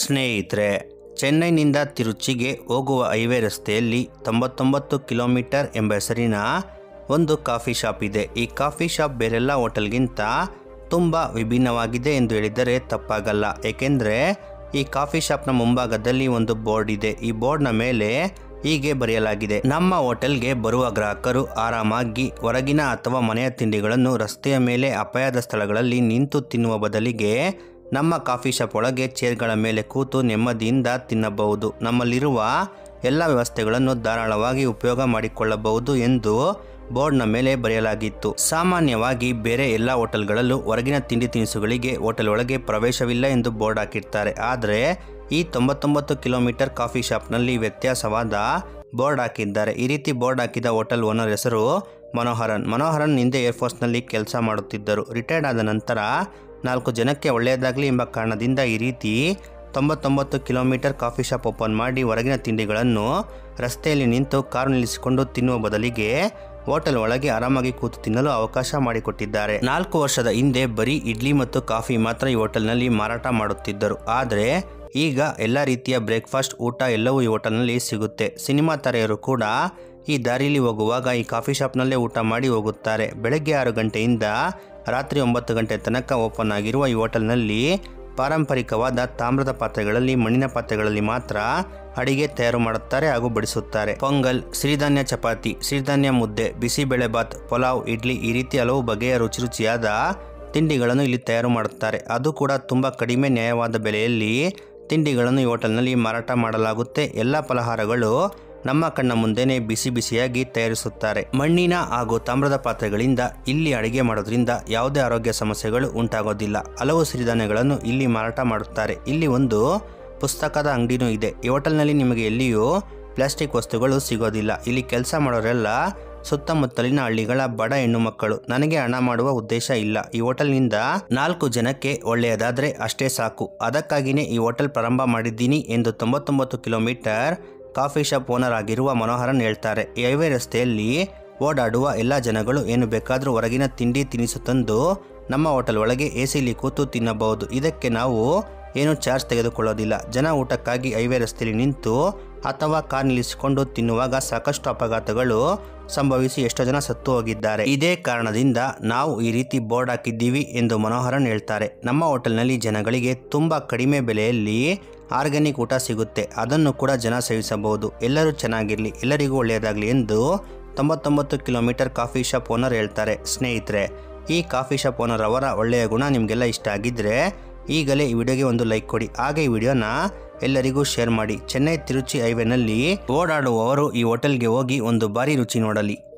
ಸ್ನೇಹಿತರೆ ಚೆನ್ನೈನಿಂದ ತಿರುಚಿಗೆ ಹೋಗುವ ಹೈವೇ ರಸ್ತೆಯಲ್ಲಿ ತೊಂಬತ್ತೊಂಬತ್ತು ಕಿಲೋಮೀಟರ್ ಎಂಬ ಹೆಸರಿನ ಒಂದು ಕಾಫಿ ಶಾಪ್ ಇದೆ ಈ ಕಾಫಿ ಶಾಪ್ ಬೇರೆಲ್ಲ ಹೋಟೆಲ್ಗಿಂತ ತುಂಬ ವಿಭಿನ್ನವಾಗಿದೆ ಎಂದು ಹೇಳಿದರೆ ತಪ್ಪಾಗಲ್ಲ ಏಕೆಂದರೆ ಈ ಕಾಫಿ ಶಾಪ್ನ ಮುಂಭಾಗದಲ್ಲಿ ಒಂದು ಬೋರ್ಡ್ ಇದೆ ಈ ಬೋರ್ಡ್ನ ಮೇಲೆ ಹೀಗೆ ಬರೆಯಲಾಗಿದೆ ನಮ್ಮ ಹೋಟೆಲ್ಗೆ ಬರುವ ಗ್ರಾಹಕರು ಆರಾಮಾಗಿ ಹೊರಗಿನ ಅಥವಾ ಮನೆಯ ತಿಂಡಿಗಳನ್ನು ರಸ್ತೆಯ ಮೇಲೆ ಅಪಾಯದ ಸ್ಥಳಗಳಲ್ಲಿ ನಿಂತು ತಿನ್ನುವ ಬದಲಿಗೆ ನಮ್ಮ ಕಾಫಿ ಶಾಪ್ ಒಳಗೆ ಚೇರ್ಗಳ ಮೇಲೆ ಕೂತು ನೆಮ್ಮದಿಯಿಂದ ತಿನ್ನಬಹುದು ನಮ್ಮಲ್ಲಿರುವ ಎಲ್ಲ ವ್ಯವಸ್ಥೆಗಳನ್ನು ಧಾರಾಳವಾಗಿ ಉಪಯೋಗ ಮಾಡಿಕೊಳ್ಳಬಹುದು ಎಂದು ಬೋರ್ಡ್ನ ಮೇಲೆ ಬರೆಯಲಾಗಿತ್ತು ಸಾಮಾನ್ಯವಾಗಿ ಬೇರೆ ಎಲ್ಲ ಹೋಟೆಲ್ಗಳಲ್ಲೂ ಹೊರಗಿನ ತಿಂಡಿ ತಿನಿಸುಗಳಿಗೆ ಹೋಟೆಲ್ ಒಳಗೆ ಪ್ರವೇಶವಿಲ್ಲ ಎಂದು ಬೋರ್ಡ್ ಹಾಕಿರ್ತಾರೆ ಆದರೆ ಈ ತೊಂಬತ್ತೊಂಬತ್ತು ಕಿಲೋಮೀಟರ್ ಕಾಫಿ ಶಾಪ್ನಲ್ಲಿ ವ್ಯತ್ಯಾಸವಾದ ಬೋರ್ಡ್ ಹಾಕಿದ್ದಾರೆ ಈ ರೀತಿ ಬೋರ್ಡ್ ಹಾಕಿದ ಹೋಟೆಲ್ ಓನರ್ ಹೆಸರು ಮನೋಹರನ್ ಮನೋಹರನ್ ಹಿಂದೆ ಏರ್ಫೋರ್ಸ್ನಲ್ಲಿ ಕೆಲಸ ಮಾಡುತ್ತಿದ್ದರು ರಿಟೈರ್ಡ್ ಆದ ನಂತರ ನಾಲ್ಕು ಜನಕ್ಕೆ ಒಳ್ಳೆಯದಾಗಲಿ ಎಂಬ ಕಾರಣದಿಂದ ಈ ರೀತಿ ತೊಂಬತ್ತೊಂಬತ್ತು ಕಿಲೋಮೀಟರ್ ಕಾಫಿ ಶಾಪ್ ಓಪನ್ ಮಾಡಿ ಹೊರಗಿನ ತಿಂಡಿಗಳನ್ನು ರಸ್ತೆಯಲ್ಲಿ ನಿಂತು ಕಾರು ನಿಲ್ಲಿಸಿಕೊಂಡು ತಿನ್ನುವ ಬದಲಿಗೆ ಹೋಟೆಲ್ ಒಳಗೆ ಆರಾಮಾಗಿ ಕೂತು ತಿನ್ನಲು ಅವಕಾಶ ಮಾಡಿಕೊಟ್ಟಿದ್ದಾರೆ ನಾಲ್ಕು ವರ್ಷದ ಹಿಂದೆ ಬರೀ ಇಡ್ಲಿ ಮತ್ತು ಕಾಫಿ ಮಾತ್ರ ಈ ಹೋಟೆಲ್ನಲ್ಲಿ ಮಾರಾಟ ಮಾಡುತ್ತಿದ್ದರು ಆದರೆ ಈಗ ಎಲ್ಲ ರೀತಿಯ ಬ್ರೇಕ್ಫಾಸ್ಟ್ ಊಟ ಎಲ್ಲವೂ ಈ ಹೋಟೆಲ್ನಲ್ಲಿ ಸಿಗುತ್ತೆ ಸಿನಿಮಾ ತಾರೆಯರು ಕೂಡ ಈ ದಾರಿಯಲ್ಲಿ ಹೋಗುವಾಗ ಈ ಕಾಫಿ ಶಾಪ್ನಲ್ಲೇ ಊಟ ಮಾಡಿ ಹೋಗುತ್ತಾರೆ ಬೆಳಗ್ಗೆ ಆರು ಗಂಟೆಯಿಂದ ರಾತ್ರಿ ಒಂಬತ್ತು ಗಂಟೆ ತನಕ ಓಪನ್ ಆಗಿರುವ ಈ ಹೋಟೆಲ್ನಲ್ಲಿ ಪಾರಂಪರಿಕವಾದ ತಾಮ್ರದ ಪಾತ್ರೆಗಳಲ್ಲಿ ಮಣ್ಣಿನ ಪಾತ್ರೆಗಳಲ್ಲಿ ಮಾತ್ರ ಅಡಿಗೆ ತಯಾರು ಮಾಡುತ್ತಾರೆ ಹಾಗೂ ಬಡಿಸುತ್ತಾರೆ ಪೊಂಗಲ್ ಸಿರಿಧಾನ್ಯ ಚಪಾತಿ ಸಿರಿಧಾನ್ಯ ಮುದ್ದೆ ಬಿಸಿಬೇಳೆಬಾತ್ ಪಲಾವ್ ಇಡ್ಲಿ ಈ ರೀತಿ ಹಲವು ಬಗೆಯ ರುಚಿ ರುಚಿಯಾದ ತಿಂಡಿಗಳನ್ನು ಇಲ್ಲಿ ತಯಾರು ಮಾಡುತ್ತಾರೆ ಅದು ಕೂಡ ತುಂಬ ಕಡಿಮೆ ನ್ಯಾಯವಾದ ಬೆಲೆಯಲ್ಲಿ ತಿಂಡಿಗಳನ್ನು ಈ ಹೋಟೆಲ್ನಲ್ಲಿ ಮಾರಾಟ ಮಾಡಲಾಗುತ್ತೆ ಎಲ್ಲ ಫಲಹಾರಗಳು ನಮ್ಮ ಕಣ್ಣ ಮುಂದೆನೆ ಬಿಸಿ ಬಿಸಿಯಾಗಿ ತಯಾರಿಸುತ್ತಾರೆ ಮಣ್ಣಿನ ಹಾಗೂ ತಾಮ್ರದ ಪಾತ್ರೆಗಳಿಂದ ಇಲ್ಲಿ ಅಡುಗೆ ಮಾಡೋದ್ರಿಂದ ಯಾವುದೇ ಆರೋಗ್ಯ ಸಮಸ್ಯೆಗಳು ಉಂಟಾಗೋದಿಲ್ಲ ಹಲವು ಸಿರಿಧಾನ್ಯಗಳನ್ನು ಇಲ್ಲಿ ಮಾರಾಟ ಮಾಡುತ್ತಾರೆ ಇಲ್ಲಿ ಒಂದು ಪುಸ್ತಕದ ಅಂಗಡಿನೂ ಇದೆ ಈ ಹೋಟೆಲ್ನಲ್ಲಿ ನಿಮಗೆ ಎಲ್ಲಿಯೂ ಪ್ಲಾಸ್ಟಿಕ್ ವಸ್ತುಗಳು ಸಿಗೋದಿಲ್ಲ ಇಲ್ಲಿ ಕೆಲಸ ಮಾಡೋರೆಲ್ಲ ಸುತ್ತಮುತ್ತಲಿನ ಹಳ್ಳಿಗಳ ಬಡ ಹೆಣ್ಣು ಮಕ್ಕಳು ನನಗೆ ಹಣ ಮಾಡುವ ಉದ್ದೇಶ ಇಲ್ಲ ಈ ಹೋಟೆಲ್ನಿಂದ ನಾಲ್ಕು ಜನಕ್ಕೆ ಒಳ್ಳೆಯದಾದರೆ ಅಷ್ಟೇ ಸಾಕು ಅದಕ್ಕಾಗಿಯೇ ಈ ಹೋಟೆಲ್ ಪ್ರಾರಂಭ ಮಾಡಿದ್ದೀನಿ ಎಂದು ತೊಂಬತ್ತೊಂಬತ್ತು ಕಿಲೋಮೀಟರ್ ಕಾಫಿ ಶಾಪ್ ಓನರ್ ಆಗಿರುವ ಮನೋಹರನ್ ಹೇಳ್ತಾರೆ ಈ ಹೈವೇ ರಸ್ತೆಯಲ್ಲಿ ಓಡಾಡುವ ಎಲ್ಲ ಜನಗಳು ಏನು ಬೇಕಾದರೂ ಹೊರಗಿನ ತಿಂಡಿ ತಿನಿಸು ತಂದು ನಮ್ಮ ಹೋಟೆಲ್ ಒಳಗೆ ಎ ಸಿಲಿ ಕೂತು ತಿನ್ನಬಹುದು ಇದಕ್ಕೆ ನಾವು ಏನು ಚಾರ್ಜ್ ತೆಗೆದುಕೊಳ್ಳೋದಿಲ್ಲ ಜನ ಊಟಕ್ಕಾಗಿ ಹೈವೇ ರಸ್ತೆಯಲ್ಲಿ ನಿಂತು ಅಥವಾ ಕಾರ್ ನಿಲ್ಲಿಸಿಕೊಂಡು ತಿನ್ನುವಾಗ ಸಾಕಷ್ಟು ಅಪಘಾತಗಳು ಸಂಭವಿಸಿ ಎಷ್ಟೋ ಜನ ಸತ್ತು ಹೋಗಿದ್ದಾರೆ ಇದೇ ಕಾರಣದಿಂದ ನಾವು ಈ ರೀತಿ ಬೋರ್ಡ್ ಹಾಕಿದ್ದೀವಿ ಎಂದು ಮನೋಹರನ್ ಹೇಳ್ತಾರೆ ನಮ್ಮ ಹೋಟೆಲ್ನಲ್ಲಿ ಜನಗಳಿಗೆ ತುಂಬ ಕಡಿಮೆ ಬೆಲೆಯಲ್ಲಿ ಆರ್ಗ್ಯಾನಿಕ್ ಊಟ ಸಿಗುತ್ತೆ ಅದನ್ನು ಕೂಡ ಜನ ಸೇವಿಸಬಹುದು ಎಲ್ಲರೂ ಚೆನ್ನಾಗಿರಲಿ ಎಲ್ಲರಿಗೂ ಒಳ್ಳೆಯದಾಗಲಿ ಎಂದು ತೊಂಬತ್ತೊಂಬತ್ತು ಕಿಲೋಮೀಟರ್ ಕಾಫಿ ಶಾಪ್ ಓನರ್ ಹೇಳ್ತಾರೆ ಸ್ನೇಹಿತರೆ ಈ ಕಾಫಿ ಶಾಪ್ ಓನರ್ ಅವರ ಒಳ್ಳೆಯ ಗುಣ ನಿಮಗೆಲ್ಲ ಇಷ್ಟ ಆಗಿದ್ದರೆ ಈಗಲೇ ಈ ವಿಡಿಯೋಗೆ ಒಂದು ಲೈಕ್ ಕೊಡಿ ಹಾಗೆ ಈ ವಿಡಿಯೋನ ಎಲ್ಲರಿಗೂ ಶೇರ್ ಮಾಡಿ ಚೆನ್ನೈ ತಿರುಚಿ ಹೈವೇನಲ್ಲಿ ಓಡಾಡುವವರು ಈ ಹೋಟೆಲ್ಗೆ ಹೋಗಿ ಒಂದು ಬಾರಿ ರುಚಿ ನೋಡಲಿ